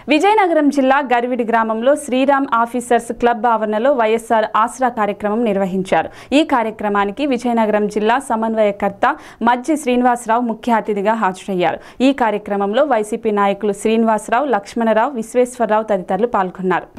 విజయనగరం జిల్లా గరివిడి గ్రామంలో Sriram officers club ఆవరణలో వైఎస్ఆర్ ఆసరా కార్యక్రమం నిర్వహించారు ఈ కార్యక్రమానికి విజయనగరం జిల్లా సమన్వయకర్త మజ్జి శ్రీనివాసరావు ముఖ్య అతిథిగా హాజరయ్యారు ఈ కార్యక్రమంలో వైసీపీ నాయకులు శ్రీనివాసరావు లక్ష్మణరావు విశ్వేశ్వరరావు తదితరులు పాల్గొన్నారు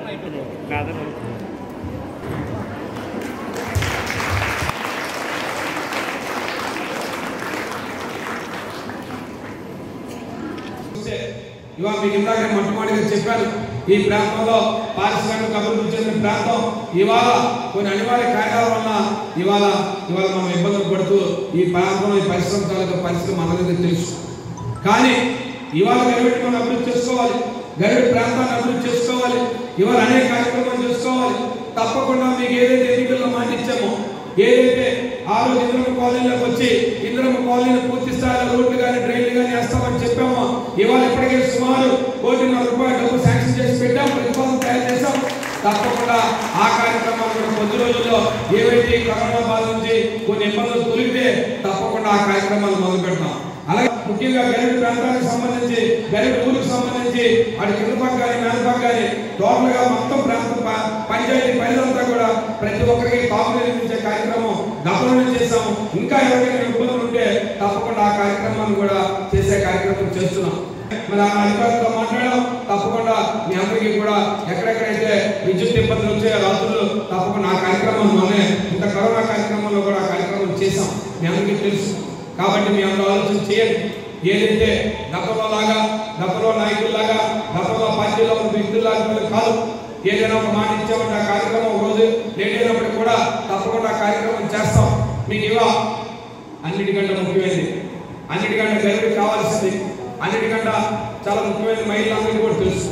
చూస్తే ఇవాళ మీకు ఇందాక మొట్టమొదటిగా చెప్పాను ఈ ప్రాంతంలో పారిశ్రామిక అభివృద్ధి చెందిన ప్రాంతం ఇవాళ కొన్ని అనివార్య కారణాల వలన ఇవాళ ఇవాళ మనం ఇబ్బందులు పడుతూ ఈ ప్రాంతంలో ఈ పరిశ్రమ తాలూకా పరిస్థితి మనందరికీ తెలుసు కానీ ఇవాళ గరిబెట్టి మనం అభివృద్ధి చేసుకోవాలి గరిబెట్టి ప్రాంతాన్ని అభివృద్ధి చేసుకోవాలి ఇవాళ అనేక కార్యక్రమాలు చేసుకోవాలి తప్పకుండా మీకు ఏదైతే ఎన్నికల్లో మాట ఇచ్చామో ఏదైతే ఆ రోజు ఇంద్రమ్మ కాలనీలోకి వచ్చి ఇంద్రమ్మ కాలనీని పూర్తి స్థాయిలో రోడ్లు కానీ డ్రైన్లు కానీ వేస్తామని చెప్పామో ఇవాళ ఇప్పటికే సుమారు కోటిన్నర రూపాయల డబ్బు శాంక్షన్ చేసి పెట్టాం ప్రతిపాదన తయారు చేస్తాం తప్పకుండా ఆ కార్యక్రమాలు కూడా కొద్ది రోజుల్లో ఏవైతే ఈ కరోనా బాధ నుంచి కొన్ని ఇబ్బందులు తొలిగితే తప్పకుండా ఆ కార్యక్రమాలు మొదలు పెడతాం అలాగే ముఖ్యంగా గరీబ్ ప్రాంతానికి సంబంధించి గరీబ్ ఊరికి సంబంధించి అటు కింద పక్క కానీ మేల పక్క కానీ టోటల్ గా మొత్తం ప్రాంతం ప- పంచాయతీ పరిధింతా కూడా ప్రతి ఒక్కరికి కాపు నిర్మించే కార్యక్రమం గతంలో చేశాము ఇంకా ఎవరికైనా ఇబ్బందులు ఉంటే తప్పకుండా ఆ కార్యక్రమాన్ని కూడా చేసే కార్యక్రమం చేస్తున్నాం మరి ఆ అధికారులతో మాట్లాడాం తప్పకుండా మీ అందరికీ కూడా ఎక్కడెక్కడైతే విద్యుత్ ఇబ్బందులు వచ్చాయో రాత్రులు తప్పకుండా ఆ కార్యక్రమం మనమే ఇంత కరోనా కార్యక్రమంలో కూడా ఆ కార్యక్రమం చేశాం మీ అందరికీ తెలుసు కాబట్టి మీ అందరూ ఆలోచన చేయండి ఏదైతే గతంలో లాగా గతంలో నాయకుల్లాగా గతంలో పార్టీలో ఉన్న వ్యక్తుల్లాగా వీళ్ళు కాదు ఏదైనా ఒక మాట ఇచ్చామంటే ఆ కార్యక్రమం ఒక రోజు లేట్ అయినప్పటికీ కూడా తప్పకుండా ఆ కార్యక్రమం చేస్తాం మీకు ఇవా అన్నిటికంటే ముఖ్యమైనది అన్నిటికంటే గరిబి కావాల్సింది అన్నిటికంటే చాలా ముఖ్యమైన మహిళలందరికీ కూడా తెలుసు